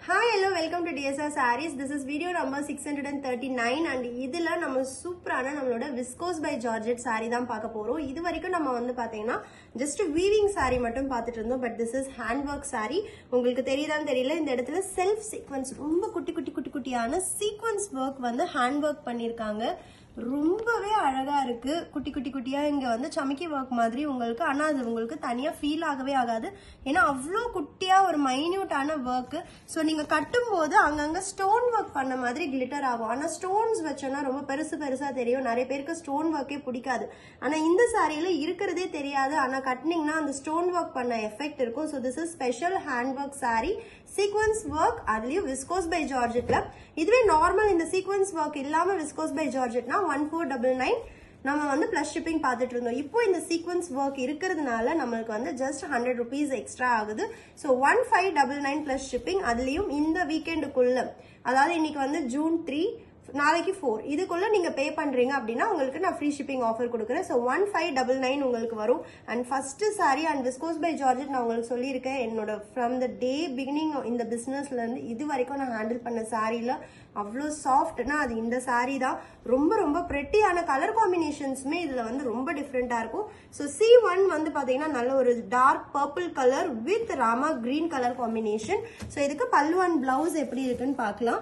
hi hello welcome to TSR sarees this is video number six hundred and thirty nine and இதில் நம்ம சூப்பரான நம்மளோட viscose by georgette saree தான் பார்க்க போகிறோம் இது வரைக்கும் நம்ம வந்து பார்த்தீங்கன்னா ஜஸ்ட் வீவிங் saree மட்டும் பார்த்துட்டு இருந்தோம் but this is hand work saree உங்களுக்கு தெரியுதான்னு தெரியல இந்த இடத்துல செல்ஃப் சீக்வன்ஸ் ரொம்ப குட்டி குட்டி குட்டி குட்டியான சீக்வன்ஸ் ஒர்க் வந்து ஹேண்ட் ஒர்க் பண்ணியிருக்காங்க ரொம்பவே அழகா இருக்கு குட்டி குட்டி குட்டியா இங்க வந்து சமைக்கி ஒர்க் மாதிரி உங்களுக்கு ஆனா அது உங்களுக்கு தனியா ஃபீல் ஆகவே ஆகாது ஏன்னா அவ்வளோ குட்டியா ஒரு மைன்யூட்டான ஒர்க் ஸோ நீங்க கட்டும் போது அங்கங்க ஸ்டோன் ஒர்க் பண்ண மாதிரி கிளிட்டர் ஆகும் ஆனா ஸ்டோன்ஸ் வச்சோன்னா ரொம்ப பெருசு பெருசா தெரியும் நிறைய பேருக்கு ஸ்டோன் ஒர்க்கே பிடிக்காது ஆனா இந்த சாரியில இருக்கிறதே தெரியாது ஆனா கட்டினீங்கன்னா அந்த ஸ்டோன் ஒர்க் பண்ண எஃபெக்ட் இருக்கும் so this is special hand work saree sequence work அதுலயும் விஸ்கோஸ் பை ஜார்ஜெட்ல இதுவே நார்மல் இந்த சீக்வன்ஸ் ஒர்க் இல்லாம விஸ்கோஸ் பை ஜார்ஜெட்னா ஒன் ஃபோர் டபுள் நைன் நம்ம வந்து பிளஸ் ஷிப்பிங் பார்த்துட்டு இருந்தோம் இப்போ இந்த சீக்வன்ஸ் ஒர்க் இருக்கிறதுனால நம்மளுக்கு வந்து ஜஸ்ட் ஹண்ட்ரட் ருபீஸ் எக்ஸ்ட்ரா ஆகுது so one five double nine plus shipping அதுலயும் இந்த வீக்கெண்டுக்குள்ள அதாவது இன்னைக்கு வந்து ஜூன் த்ரீ நாளைக்கு ஃபோர் இதுக்குள்ள நீங்க பே பண்றீங்க அப்படின்னா உங்களுக்கு நான் ஃப்ரீ ஷிப்பிங் ஆஃபர் கொடுக்குறேன் so one five double nine உங்களுக்கு வரும் and first saree and viscose by georgette நான் உங்களுக்கு சொல்லியிருக்கேன் என்னோட ஃப்ரம் த டே பிகினிங் இந்த பிஸ்னஸ்ல இருந்து இது வரைக்கும் நான் ஹேண்டில் பண்ண சாரியில அவ்வளோ சாஃப்ட்னா அது இந்த சாரீ தான் ரொம்ப ரொம்ப ப்ரெட்டியான கலர் காம்பினேஷன்ஸுமே இதில் வந்து ரொம்ப டிஃப்ரெண்ட்டாக இருக்கும் ஸோ சி ஒன் வந்து பார்த்தீங்கன்னா நல்ல ஒரு dark purple colour with Rama green colour combination so இதுக்கு பல்லு அண்ட் பிளவுஸ் எப்படி இருக்குன்னு பார்க்கலாம்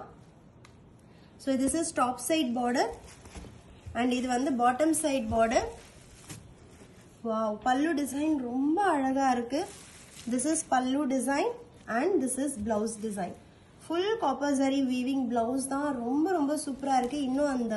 so this is top side border and இது வந்து bottom side border wow pallu design ரொம்ப அழகா இருக்கு this is pallu design and this is blouse design full copper zari weaving blouse தான் ரொம்ப ரொம்ப சூப்பரா இருக்கு இன்னும் அந்த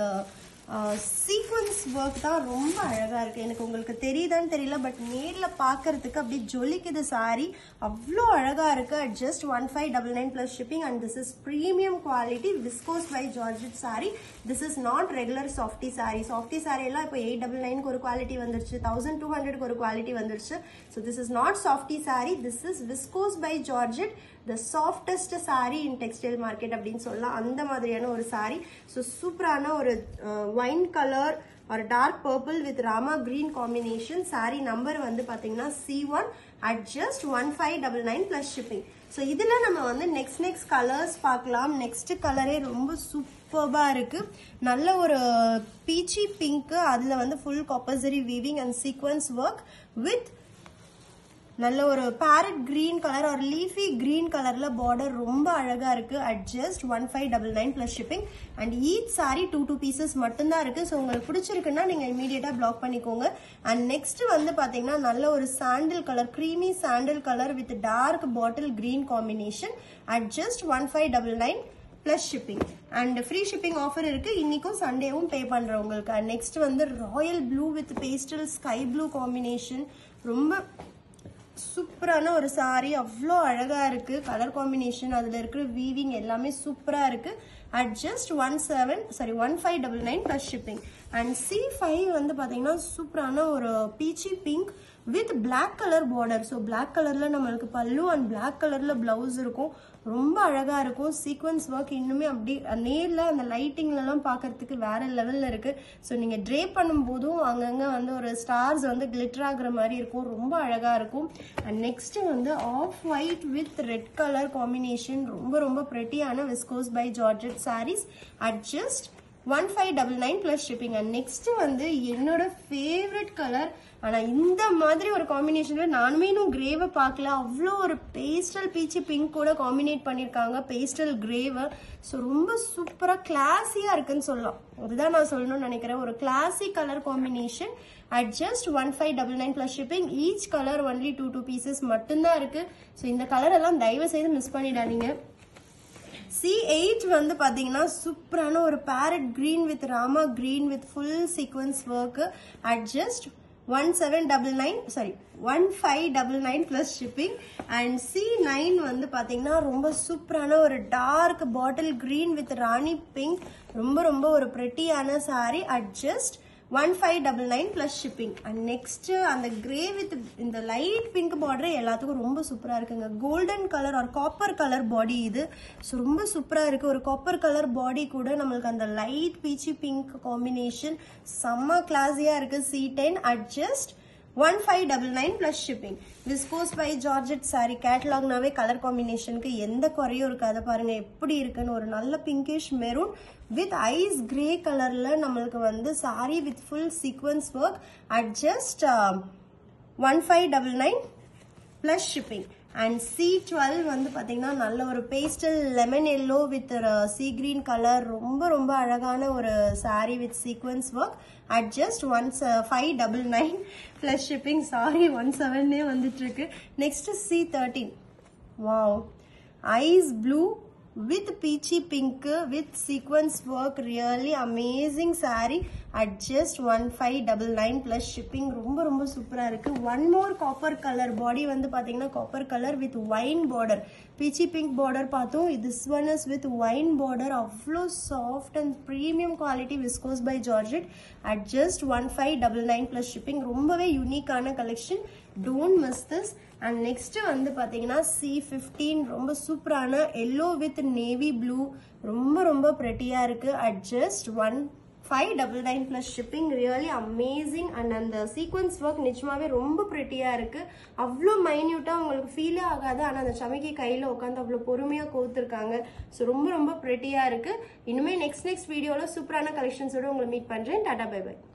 சீக்வன்ஸ் ஒர்க் தான் ரொம்ப அழகா இருக்கு எனக்கு உங்களுக்கு தெரியுதான்னு தெரியல பட் நேர்ல பாக்குறதுக்கு அப்படியே ஜொலிக்குது சாரி அவ்வளோ அழகா இருக்கு at just one five double nine plus shipping and this is premium quality viscose by georgette saree this is not regular softy saree softy saree எல்லாம் இப்போ எயிட் டபுள் நைனுக்கு ஒரு குவாலிட்டி வந்துருச்சு தௌசண்ட் டூ ஹண்ட்ரட்க்கு ஒரு குவாலிட்டி வந்துருச்சு so this is not softy saree this is viscose by georgette the softest saree in textile market அப்படின்னு சொல்லலாம் அந்த மாதிரியான ஒரு சாரி ஸோ சூப்பரான ஒரு ஒயின் கலர் ஒரு dark purple with Rama green combination saree number வந்து பார்த்தீங்கன்னா C one at just one five double nine plus shipping so இதில் நம்ம வந்து நெக்ஸ்ட் நெக்ஸ்ட் கலர்ஸ் பார்க்கலாம் நெக்ஸ்ட் கலரே ரொம்ப சூப்பர்பாக இருக்கு நல்ல ஒரு பீச்சி பிங்க்கு அதில் வந்து ஃபுல் காப்பர்சரி weaving and sequence work with நல்ல ஒரு பேரட் கிரீன் கலர் ஒரு லீஃபி கிரீன் கலர்ல பார்டர் ரொம்ப அழகா இருக்கு at just one five double nine plus shipping and each sari two two pieces மட்டும்தான் இருக்கு ஸோ உங்களுக்கு பிடிச்சிருக்குன்னா நீங்க இமீடியட்டா பிளாக் பண்ணிக்கோங்க அண்ட் நெக்ஸ்ட் வந்து பாத்தீங்கன்னா நல்ல ஒரு sandal colour creamy sandal colour with dark bottle green combination at just one five double nine plus shipping and free shipping offer இருக்கு இன்னைக்கும் சண்டேவும் பே பண்றவங்களுக்கு அண்ட் நெக்ஸ்ட் வந்து royal blue with pastel sky blue combination ரொம்ப சூப்பரான ஒரு sorry அவ்வளோ அழகா இருக்கு கலர் காம்பினேஷன் அதுல இருக்கிற வீவிங் எல்லாமே சூப்பரா இருக்கு at just one seven sorry one five double nine plus shipping and C five வந்து பாத்தீங்கன்னா சூப்பரான ஒரு peachy pink with black colour border so black கலர்ல நம்மளுக்கு பல்லு அண்ட் பிளாக் கலர்ல பிளவுஸ் இருக்கும் ரொம்ப அழகா இருக்கும் சீக்வன்ஸ் ஒர்க் இன்னுமே அப்படி நேர்ல அந்த லைட்டிங்ல எல்லாம் பாக்குறதுக்கு வேற லெவல்ல இருக்கு ஸோ நீங்க ட்ரே பண்ணும் போதும் அங்கங்க வந்து ஒரு ஸ்டார்ஸ் வந்து கிளிட்டர் ஆகுற மாதிரி இருக்கும் ரொம்ப அழகா இருக்கும் அண்ட் நெக்ஸ்ட் வந்து off white with red colour combination ரொம்ப ரொம்ப ப்ரெட்டியான viscose by georgette sarees at just one five double nine plus shipping and next வந்து என்னோட ஃபேவரட் கலர் ஆனால் இந்த மாதிரி ஒரு காம்பினேஷனில் நானுமே இன்னும் கிரேவை பார்க்கல அவ்வளோ ஒரு பேஸ்டல் பீச்சு பிங்க் கூட காம்பினேட் பண்ணியிருக்காங்க பேஸ்டல் கிரேவை ஸோ ரொம்ப சூப்பராக கிளாஸியாக இருக்குன்னு சொல்லலாம் அதுதான் நான் சொல்லணும்னு நினைக்கிறேன் ஒரு classy colour combination at just one five double nine plus shipping each colour only two two pieces மட்டும்தான் இருக்கு ஸோ இந்த கலர் எல்லாம் தயவு செய்து மிஸ் பண்ணிடாதீங்க சி எயிட் வந்து பாத்தீங்கன்னா சூப்பரான ஒரு parrot green with Rama green with full sequence work at just one seven double nine sorry one five double nine plus shipping and C nine வந்து பார்த்தீங்கன்னா ரொம்ப சூப்பரான ஒரு dark bottle green with Rani pink ரொம்ப ரொம்ப ஒரு ப்ரெட்டியான saree at just one five double nine plus shipping and next அந்த கிரே வித் இந்த லைட் பிங்க் பார்டர் எல்லாத்துக்கும் ரொம்ப சூப்பராக இருக்குங்க கோல்டன் கலர் ஒரு காப்பர் கலர் பாடி இது ஸோ ரொம்ப சூப்பராக இருக்கு ஒரு காப்பர் கலர் பாடி கூட நம்மளுக்கு அந்த லைட் பீச்சி பிங்க் காம்பினேஷன் செம்ம கிளாஸியாக இருக்கு C ten at just one five double nine plus shipping viscose by georgette saree கேட்லாக்னாவே கலர் காம்பினேஷனுக்கு எந்த குறையும் இருக்காது பாருங்க எப்படி இருக்குன்னு ஒரு நல்ல pinkish maroon with ice grey கலர்ல நம்மளுக்கு வந்து saree with full sequence work at just one five double nine plus shipping and C twelve வந்து பார்த்தீங்கன்னா நல்ல ஒரு pastel lemon yellow with sea green colour ரொம்ப ரொம்ப அழகான ஒரு saree with sequins work at just one five double nine plus shipping sorry one செவன்னே வந்துட்டு இருக்கு next C thirteen wow ice blue with peachy pink with sequence work really amazing saree at just 1599 plus shipping ரொம்ப ரொம்ப சூப்பரா இருக்கு one more copper colour body வந்து பாத்தீங்கன்னா copper colour with wine border peachy pink border பார்த்தோம் this one is with wine border அவ்வளோ soft and premium quality viscose by georgette at just one five double nine plus shipping ரொம்பவே யூனிக்கான collection don't miss this and next வந்து பாத்தீங்கன்னா C fifteen ரொம்ப சூப்பரான yellow with navy blue ரொம்ப ரொம்ப ப்ரெட்டியா இருக்கு at just one five double nine plus shipping really amazing and அந்த சீக்வன்ஸ் ஒர்க் நிஜமாவே ரொம்ப ப்ரெட்டியா இருக்கு அவ்வளோ மைன்யூட்டா உங்களுக்கு ஃபீலே ஆகாது ஆனால் அந்த சமைக்கி கையில் உட்காந்து அவ்வளோ பொறுமையாக கோத்துருக்காங்க ஸோ ரொம்ப ரொம்ப ப்ரெட்டியா இருக்கு இனிமேல் நெக்ஸ்ட் நெக்ஸ்ட் வீடியோவில் சூப்பரான கலெக்ஷன்ஸோட உங்களை மீட் பண்ணுறேன் டாடா பை பை